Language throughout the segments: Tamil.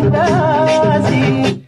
ராசி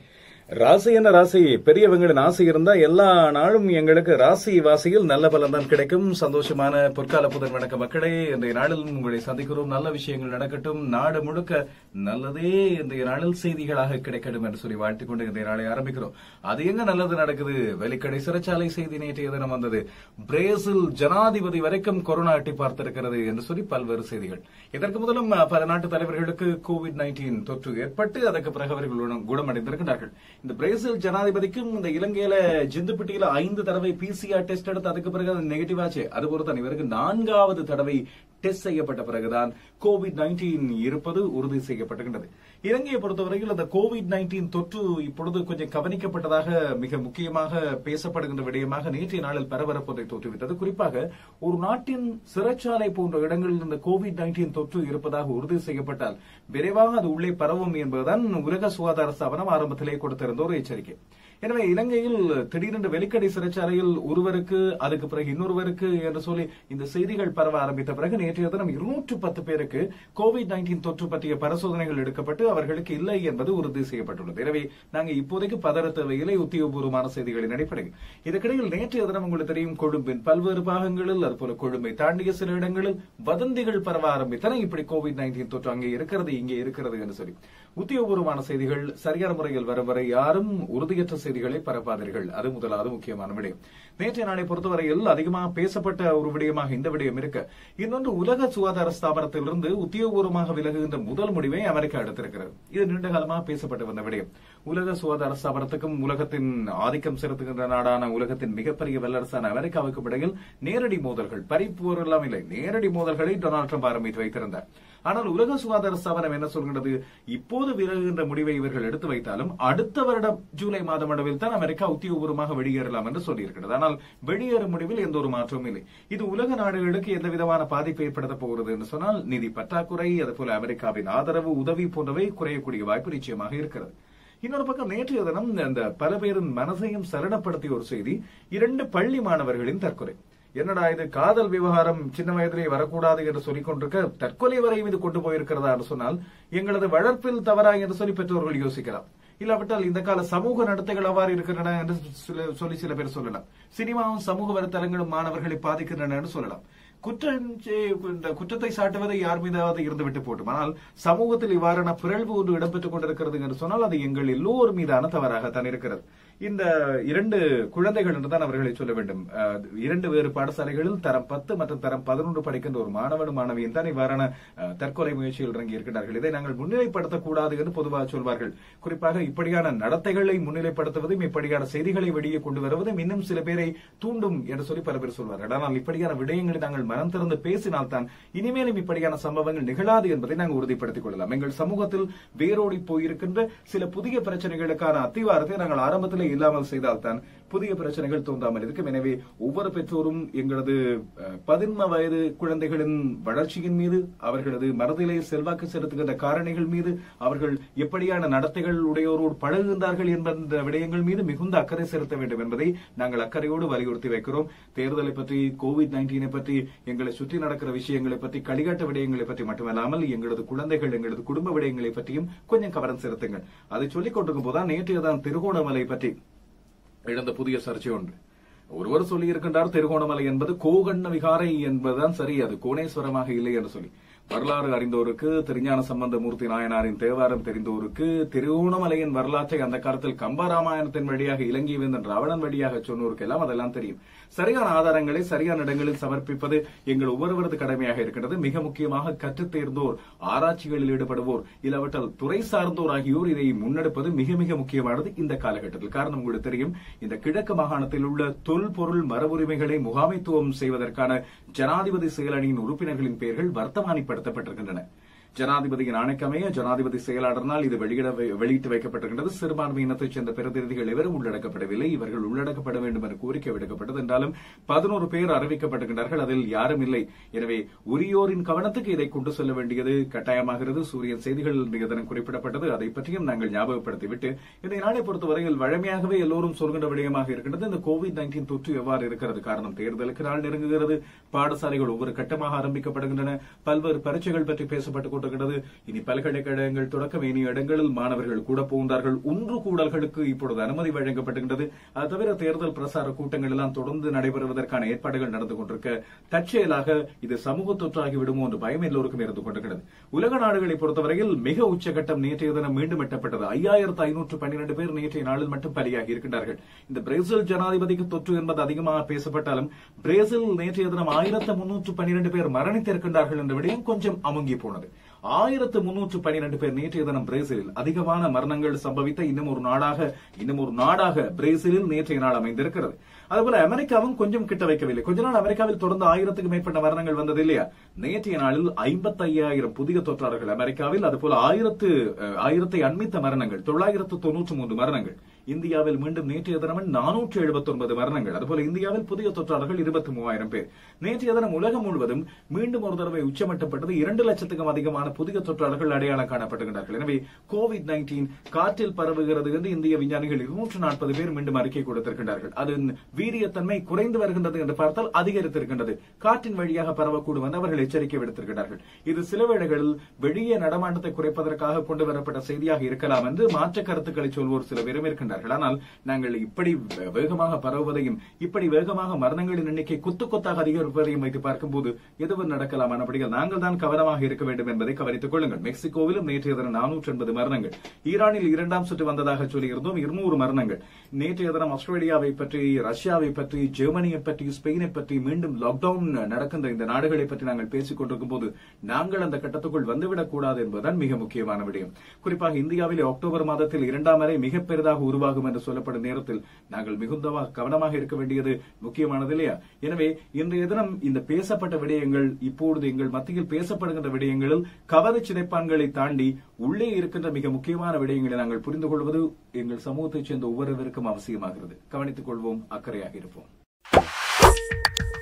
ராசி என்ன ராசி பெரியவங்களின் ஆசை இருந்தா எல்லா நாளும் எங்களுக்கு ராசி வாசியில் நல்ல பலன் தான் கிடைக்கும் சந்தோஷமான பொற்கால புதன் வணக்க மக்களே இன்றைய நாளில் உங்களை சந்திக்கிறோம் நல்ல விஷயங்கள் நடக்கட்டும் நாடு முழுக்க நல்லதே இன்றைய நாளில் செய்திகளாக கிடைக்கட்டும் என்று சொல்லி வாழ்த்திக் கொண்டு இன்றைய நாளை ஆரம்பிக்கிறோம் அது எங்க நல்லது நடக்குது வெலிக்கடை சிறைச்சாலை செய்தி நேற்றைய தினம் வந்தது பிரேசில் ஜனாதிபதி வரைக்கும் கொரோனா எட்டி பார்த்திருக்கிறது என்று சொல்லி பல்வேறு செய்திகள் இதற்கு முதலும் அஹ், பல நாட்டு தலைவர்களுக்கு கோவிட் நைன்டீன் தொற்று ஏற்பட்டு அதற்கு பிறகு அவர்கள் குணம்- குணமடைந்திருக்கிறார்கள் இந்த பிரேசில் ஜனாதிபதிக்கும் இந்த இலங்கையில ஜிந்துப்பட்டியில ஐந்து தடவை பிசிஆர் டெஸ்ட் எடுத்து அதுக்கு பிறகு அது நெகட்டிவ் ஆச்சு அது பொறுத்தான் இவருக்கு நான்காவது தடவை டெஸ்ட் செய்யப்பட்ட பிறகுதான் கோவிட் நைன்டீன் இருப்பது உறுதி செய்யப்பட்டிருக்கின்றது இலங்கையை பொறுத்தவரையில் அந்த கோவிட் நைன்டீன் தொற்று இப்பொழுது கொஞ்சம் கவனிக்கப்பட்டதாக மிக முக்கியமாக பேசப்படுகின்ற விடயமாக நேற்றைய நாளில் பரபரப்பதை தோற்றுவித்தது குறிப்பாக ஒரு நாட்டின் சிறைச்சாலை போன்ற இடங்களில் இந்த கோவிட் நைன்டீன் தொற்று இருப்பதாக உறுதி செய்யப்பட்டால் விரைவாக அது உள்ளே பரவும் என்பதுதான் உலக சுகாதார ஸ்தாபனம் ஆரம்பத்திலே கொடுத்திருந்த ஒரு எச்சரிக்கை எனவே இலங்கையில் திடீரென்று வெலிக்கடை சிறைச்சாலையில் ஒருவருக்கு அதுக்கு பிறகு இன்னொருவருக்கு என்று சொல்லி இந்த செய்திகள் பரவ ஆரம்பித்த பிறகு நேற்றைய தினம் இருநூற்று பத்து பேருக்கு கோவிட் நைன்டீன் தொற்று பற்றிய பரிசோதனைகள் எடுக்கப்பட்டு அவர்களுக்கு இல்லை என்பது உறுதி செய்யப்பட்டுள்ளது எனவே நாங்கள் இப்போதைக்கு பதற தேவையில்லை உத்தியோகபூர்வமான செய்திகளின் அடிப்படையில் இதற்கிடையில் நேற்றைய தினம் உங்களுக்கு தெரியும் கொழும்பின் பல்வேறு பாகங்களில் அதுபோல கொழும்பை தாண்டிய சில இடங்களில் வதந்திகள் பரவ ஆரம்பித்தன இப்படி கோவிட் நைன்டீன் தொற்று அங்கே இருக்கிறது இங்கே இருக்கிறது என்று சொல்லி உத்தியோகபூர்வமான செய்திகள் சரியான முறையில் வரும் வரை யாரும் உறுதியற்ற செய்திகளை பரப்பாதீர்கள் அது முதலாவது முக்கியமான விடயம் நேற்றைய நாளை பொறுத்தவரையில் அதிகமாக பேசப்பட்ட ஒரு விடயமாக இந்த விடயம் இருக்க இன்னொன்று உலக சுகாதார ஸ்தாபனத்திலிருந்து உத்தியோகபூர்வமாக விலகுகின்ற முதல் முடிவை அமெரிக்கா எடுத்திருக்கிறது இது நீண்ட காலமாக பேசப்பட்டு வந்த விடயம் உலக சுகாதார ஸ்தாபனத்துக்கும் உலகத்தின் ஆதிக்கம் செலுத்துகின்ற நாடான உலகத்தின் மிகப்பெரிய வல்லரசான அமெரிக்காவுக்கும் இடையில் நேரடி மோதல்கள் பறிப்போர் எல்லாம் இல்லை நேரடி மோதல்களை டொனால்ட் ட்ரம்ப் ஆரம்பித்து வைத்திருந்தார் ஆனால் உலக சுகாதார ஸ்தாபனம் என்ன சொல்கிறது இப்போது விலகுகின்ற முடிவை இவர்கள் எடுத்து வைத்தாலும் அடுத்த வருடம் ஜூலை மாதம் அளவில் தான் அமெரிக்கா உத்தியோகபூர்வமாக வெளியேறலாம் என்று சொல்லியிருக்கிறது ஆனால் வெளியேறும் முடிவில் எந்த ஒரு மாற்றமும் இல்லை இது உலக நாடுகளுக்கு எந்த விதமான பாதிப்பை ஏற்படுத்த போகிறது என்று சொன்னால் நிதி பற்றாக்குறை அதுபோல அமெரிக்காவின் ஆதரவு உதவி போன்றவை குறையக்கூடிய வாய்ப்பு நிச்சயமாக இருக்கிறது இன்னொரு பக்கம் நேற்றைய தினம் அந்த பல பேரின் மனசையும் சலனப்படுத்திய ஒரு செய்தி இரண்டு பள்ளி மாணவர்களின் தற்கொலை என்னடா இது காதல் விவகாரம் சின்ன வயதிலே வரக்கூடாது என்று சொல்லிக் கொண்டிருக்க தற்கொலை வரை இது கொண்டு போயிருக்கிறதா என்று சொன்னால் எங்களது வளர்ப்பில் தவறா என்று சொல்லி பெற்றோர்கள் யோசிக்கலாம் இல்லாவிட்டால் இந்த கால சமூக நடத்தைகள் அவ்வாறு இருக்கின்றன என்று சில சொல்லி சில பேர் சொல்லலாம் சினிமாவும் சமூக வலைத்தளங்களும் மாணவர்களை பாதிக்கின்றன என்று சொல்லலாம் குற்றம் செய்- இந்த குற்றத்தை சாட்டுவதை யார் மீதாவது இருந்துவிட்டு போட்டும் ஆனால் சமூகத்தில் இவ்வாறான பிறழ்வு ஒன்று இடம்பெற்றுக் கொண்டிருக்கிறது என்று சொன்னால் அது எங்கள் எல்லோர் மீதான தவறாகத்தான் இருக்கிறது இந்த இரண்டு குழந்தைகள் என்றுதான் அவர்களை சொல்ல வேண்டும் அஹ், இரண்டு வேறு பாடசாலைகளில் தரம் பத்து மற்றும் தரம் பதினொன்று படிக்கின்ற ஒரு மாணவனும் மாணவியும் தான் இவ்வாறான அஹ், தற்கொலை முயற்சியில் இறங்கி இருக்கிறார்கள் இதை நாங்கள் முன்னிலைப்படுத்தக்கூடாது என்று பொதுவாக சொல்வார்கள் குறிப்பாக இப்படியான நடத்தைகளை முன்னிலைப்படுத்துவதும் இப்படியான செய்திகளை வெளியே கொண்டு வருவதும் இன்னும் சில பேரை தூண்டும் என்று சொல்லி பல பேர் சொல்வார்கள் ஆனால் இப்படியான விடயங்களை நாங்கள் மனம் திறந்து பேசினால்தான் இனிமேலும் இப்படியான சம்பவங்கள் நிகழாது என்பதை நாங்கள் உறுதிப்படுத்திக் கொள்ளலாம் எங்கள் சமூகத்தில் வேரோடி போயிருக்கின்ற சில புதிய பிரச்சனைகளுக்கான அத்திவாரத்தை நாங்கள் ஆரம்பத்திலே இல்லாமல் செய்தால்தான் புதிய பிரச்சனைகள் தோன்றாமல் இருக்கும் எனவே ஒவ்வொரு பெற்றோரும் எங்களது அஹ், பதின்ம வயது குழந்தைகளின் வளர்ச்சியின் மீது அவர்களது மனதிலே செல்வாக்கு செலுத்துகின்ற காரணிகள் மீது அவர்கள் எப்படியான நடத்தைகள் உடையோரோடு பழகுகின்றார்கள் என்ற விடயங்கள் மீது மிகுந்த அக்கறை செலுத்த வேண்டும் என்பதை நாங்கள் அக்கறையோடு வலியுறுத்தி வைக்கிறோம் தேர்தலை பற்றி கோவிட் நைன்டீனை பற்றி எங்களை சுற்றி நடக்கிற விஷயங்களை பற்றி களிகாட்ட விடயங்களை பற்றி மட்டுமல்லாமல் எங்களது குழந்தைகள் எங்களது குடும்ப விடயங்களை பற்றியும் கொஞ்சம் கவனம் செலுத்துங்கள் அதை சொல்லிக் கொண்டிருக்கும் போதுதான் நேற்றையதான் திருகோணமலை பற்றி எழுந்த புதிய சர்ச்சை ஒன்று ஒருவர் சொல்லி இருக்கின்றார் திருகோணமலை என்பது கோகண்ண விகாரை என்பதுதான் சரி அது கோணேஸ்வரமாக இல்லை என்று சொல்லி வரலாறு அறிந்தோருக்கு திருஞான சம்பந்தமூர்த்தி நாயனாரின் தேவாரம் தெரிந்தோருக்கு திருகோணமலையின் வரலாற்றை அந்த காலத்தில் கம்பராமாயணத்தின் வழியாக இலங்கை வேந்தன் ராவணன் வழியாக சொன்னோருக்கு எல்லாம் அதெல்லாம் தெரியும் சரியான ஆதாரங்களை சரியான இடங்களில் சமர்ப்பிப்பது எங்கள் ஒவ்வொருவரது கடமையாக இருக்கின்றது மிக முக்கியமாக கற்றுத் தேர்ந்தோர் ஆராய்ச்சிகளில் ஈடுபடுவோர் இல்லாவிட்டால் துறை சார்ந்தோர் ஆகியோர் இதை முன்னெடுப்பது மிக மிக முக்கியமானது இந்த காலகட்டத்தில் காரணம் உங்களுக்கு தெரியும் இந்த கிழக்கு மாகாணத்தில் உள்ள தொல்பொருள் மரபுரிமைகளை முகாமைத்துவம் செய்வதற்கான ஜனாதிபதி செயலணியின் உறுப்பினர்களின் பெயர்கள் வர்த்தமானிப்படுத்தப்பட்டிருக்கின்றன ஜனாதிபதியின் ஆணைக்கமைய ஜனாதிபதி செயலாளரினால் இது வெளியிட வெளியிட்டு வைக்கப்பட்டிருக்கின்றது சிறுபான்மை இனத்தைச் சேர்ந்த பிரதிநிதிகள் எவரும் உள்ளடக்கப்படவில்லை இவர்கள் உள்ளடக்கப்பட வேண்டும் என கோரிக்கை விடுக்கப்பட்டது என்றாலும் பதினோரு பேர் அறிவிக்கப்பட்டிருக்கின்றார்கள் அதில் யாரும் இல்லை எனவே உரியோரின் கவனத்துக்கு இதை கொண்டு செல்ல வேண்டியது கட்டாயமாகிறது சூரியன் செய்திகள் இன்றைய தினம் குறிப்பிடப்பட்டது அதை பற்றியும் நாங்கள் ஞாபகப்படுத்திவிட்டு இந்த நாளை பொறுத்தவரையில் வழமையாகவே எல்லோரும் சொல்கின்ற விடயமாக இருக்கின்றது இந்த கோவிட் நைன்டீன் தொற்று எவ்வாறு இருக்கிறது காரணம் தேர்தலுக்கு நாள் நெருங்குகிறது பாடசாலைகள் ஒவ்வொரு கட்டமாக ஆரம்பிக்கப்படுகின்றன பல்வேறு பரீட்சைகள் பற்றி பேசப்பட்டுக் போட்டிருக்கிறது இனி பல்கலைக்கழகங்கள் தொடக்கம் இனி இடங்களில் மாணவர்கள் கூட போகின்றார்கள் ஒன்று கூடல்களுக்கு இப்பொழுது அனுமதி வழங்கப்பட்டுகின்றது அது தவிர தேர்தல் பிரசார கூட்டங்கள் எல்லாம் தொடர்ந்து நடைபெறுவதற்கான ஏற்பாடுகள் நடந்து கொண்டிருக்க தற்செயலாக இது சமூக தொற்றாகி விடுமோ என்ற பயம் எல்லோருக்கும் இருந்து கொண்டிருக்கிறது உலக நாடுகளை பொறுத்தவரையில் மிக உச்சகட்டம் நேற்றைய தினம் மீண்டும் எட்டப்பட்டது ஐயாயிரத்து ஐநூற்று பன்னிரண்டு பேர் நேற்றைய நாளில் மட்டும் பலியாகி இருக்கின்றார்கள் இந்த பிரேசில் ஜனாதிபதிக்கு தொற்று என்பது அதிகமாக பேசப்பட்டாலும் பிரேசில் நேற்றைய தினம் ஆயிரத்து முன்னூற்று பன்னிரண்டு பேர் மரணித்திருக்கின்றார்கள் என்ற விடயம் கொஞ்சம் அமுங்கி போனது ஆயிரத்து முன்னூற்று பன்னிரண்டு பேர் நேற்றைய தினம் பிரேசிலில் அதிகமான மரணங்கள் சம்பவித்த இன்னும் ஒரு நாடாக இன்னும் ஒரு நாடாக பிரேசிலில் நேற்றைய நாள் அமைந்திருக்கிறது அதுபோல அமெரிக்காவும் கொஞ்சம் கிட்ட வைக்கவில்லை கொஞ்ச நாள் அமெரிக்காவில் தொடர்ந்து ஆயிரத்துக்கு மேற்பட்ட மரணங்கள் வந்தது இல்லையா நேற்றைய நாளில் ஐம்பத்தி ஐயாயிரம் புதிய தொற்றாளர்கள் அமெரிக்காவில் அதுபோல ஆயிரத்து அஹ், ஆயிரத்தை அண்மித்த மரணங்கள் தொள்ளாயிரத்து தொன்னூற்று மூன்று மரணங்கள் இந்தியாவில் மீண்டும் நேற்றைய தினம் நானூற்று எழுபத்தி ஒன்பது மரணங்கள் அதுபோல இந்தியாவில் புதிய தொற்றாளர்கள் இருபத்தி மூவாயிரம் பேர் நேற்றைய தினம் உலகம் முழுவதும் மீண்டும் ஒரு தடவை உச்சமட்டப்பட்டது இரண்டு லட்சத்துக்கும் அதிகமான புதிய தொற்றாளர்கள் அடையாளம் காணப்படுகின்றார்கள் எனவே கோவிட் நைன்டீன் காற்றில் பரவுகிறது என்று இந்திய விஞ்ஞானிகள் இருநூற்று நாற்பது பேர் மீண்டும் அறிக்கை கொடுத்திருக்கின்றார்கள் அதன் வீரியத்தன்மை குறைந்து வருகின்றது என்று பார்த்தால் அதிகரித்திருக்கின்றது காற்றின் வழியாக பரவக்கூடும் என்று அவர்கள் எச்சரிக்கை விடுத்திருக்கிறார்கள் இது சில வேளைகளில் வெளியே நடமாட்டத்தை குறைப்பதற்காக கொண்டு வரப்பட்ட செய்தியாக இருக்கலாம் என்று மாற்று கருத்துக்களை சொல்வோர் சில பேரும் இருக்கின்றார்கள் ஆனால் நாங்கள் இப்படி வே- வேகமாக பரவுவதையும் இப்படி வேகமாக மரணங்களின் எண்ணிக்கை கொத்து கொத்தாக அதிகரிப்பதையும் வைத்து பார்க்கும்போது எதுவும் நடக்கலாம் அப்படிகள் நாங்கள் தான் கவனமாக இருக்க வேண்டும் என்பதை கவனித்துக் கொள்ளுங்கள் மெக்சிகோவிலும் நேற்றைய தினம் நானூற்று எண்பது மரணங்கள் ஈரானில் இரண்டாம் சுற்று வந்ததாக சொல்லியிருந்தோம் இருநூறு மரணங்கள் நேற்றைய தினம் ஆஸ்திரேலியாவை பற்றி ரஷ்யாவை பற்றி ஜெர்மனியை பற்றி ஸ்பெயினை பற்றி மீண்டும் லாக்டவுன் நடக்கின்ற இந்த நாடுகளை பற்றி நாங்கள் பேசிக் கொண்டிருக்கும் போது நாங்கள் அந்த கட்டத்துக்குள் வந்துவிடக் கூடாது என்பதுதான் மிக முக்கியமான விடயம் குறிப்பாக இந்தியாவிலே அக்டோபர் மாதத்தில் இரண்டாம் அலை மிக பெரிதாக உருவாகும் என்று சொல்லப்படும் நேரத்தில் நாங்கள் மிகுந்த கவனமாக இருக்க வேண்டியது முக்கியமானது இல்லையா எனவே இன்றைய தினம் இந்த பேசப்பட்ட விடயங்கள் இப்பொழுது எங்கள் மத்தியில் பேசப்படுகின்ற விடயங்களில் கவலை சிதைப்பான்களை தாண்டி உள்ளே இருக்கின்ற மிக முக்கியமான விடயங்களை நாங்கள் புரிந்து கொள்வது எங்கள் சமூகத்தைச் சேர்ந்த ஒவ்வொருவருக்கும் அவசியமாகிறது கவனித்துக் கொள்வோம் அக்கறையாக இருப்போம்